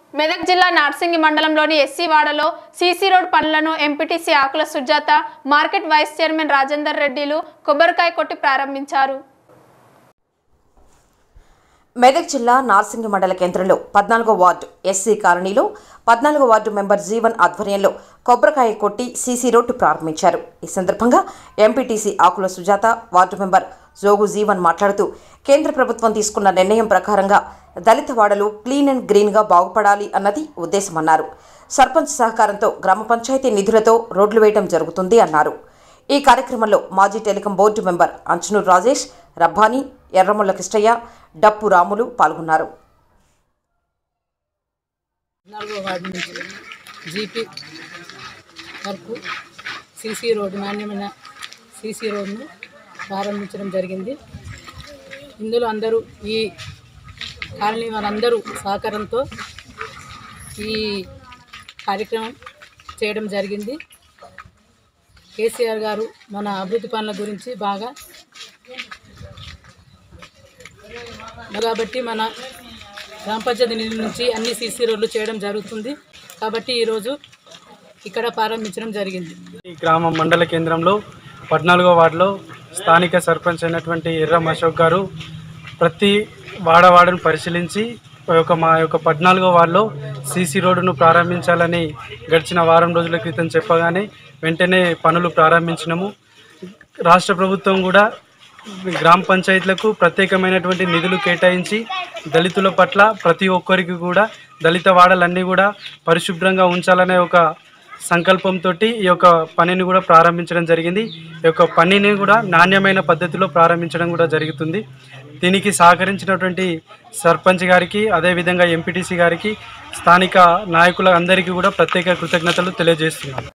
మెదక్ జిల్లా నార్సింగి మండలంలోని ఎస్సీ వాడలో సీసీ రోడ్ పనులను MPTC Akula Sujatha market vice chairman Rajender రెడ్డిలు కొబ్బరికాయ కొట్టి ప్రారంభించారు మెదక్ జిల్లా నార్సింగి మండల కేంద్రంలో పద్నాలుగో వార్డు ఎస్సీ కాలనీలో పద్నాలుగో వార్డు మెంబర్ జీవన్ ఆధ్వర్యంలో కొబ్బరికాయ కొట్టి సీసీ రోడ్డు ప్రారంభించారు ఈ సందర్భంగా MPTC Akula Sujatha ward member Jogu Jeevan మాట్లాడుతూ కేంద్ర ప్రభుత్వం తీసుకున్న నిర్ణయం ప్రకారంగా దళిత వాడలు క్లీన్ అండ్ గ్రీన్గా బాగుపడాలి అన్నది ఉద్దేశమన్నారు సర్పంచ్ సహకారంతో గ్రామ పంచాయతీ నిధులతో రోడ్లు వేయడం జరుగుతుంది అన్నారు ఈ కార్యక్రమంలో మాజీ telecom board member Anchanuru Rajesh Rabbani Erramulla Kistaiah Dappu Ramulu పాల్గొన్నారు నాలుగో వార్డు నుంచి జీపీ వరకు సీసీ రోడ్డు నాణ్యమైన సీసీ రోడ్ను ప్రారంభించడం జరిగింది ఇందులో అందరూ ఈ కాలనీ వారందరూ సహకారంతో ఈ కార్యక్రమం చేయడం జరిగింది కేసీఆర్ గారు మన అభివృద్ధి పనుల గురించి బాగా కాబట్టి మన గ్రామ పంచాయతీ నిధుల నుంచి అన్ని సీసీ రోడ్లు చేయడం జరుగుతుంది కాబట్టి ఈరోజు ఇక్కడ ప్రారంభించడం జరిగింది ఈ గ్రామం మండల కేంద్రంలో పద్నాలుగో వార్డులో స్థానిక సర్పంచ్ అయినటువంటి ఎర్రం అశోక్ గారు ప్రతి వాడవాడను పరిశీలించి ఈ యొక్క మా యొక్క పద్నాలుగో వార్డులో సీసీ రోడ్డును ప్రారంభించాలని గడిచిన వారం రోజుల క్రితం చెప్పగానే వెంటనే పనులు ప్రారంభించినాము రాష్ట్ర ప్రభుత్వం కూడా గ్రామ పంచాయతీలకు ప్రత్యేకమైనటువంటి నిధులు కేటాయించి దళితుల పట్ల ప్రతి ఒక్కరికి కూడా దళిత వాడలన్నీ కూడా పరిశుభ్రంగా ఉంచాలనే ఒక సంకల్పంతో ఈ యొక్క పనిని కూడా ప్రారంభించడం జరిగింది ఈ యొక్క పనిని కూడా నాణ్యమైన పద్ధతిలో ప్రారంభించడం కూడా జరుగుతుంది దీనికి సహకరించినటువంటి సర్పంచ్ గారికి అదేవిధంగా ఎంపీటీసీ గారికి స్థానిక నాయకుల అందరికీ కూడా ప్రత్యేక కృతజ్ఞతలు తెలియజేస్తున్నాను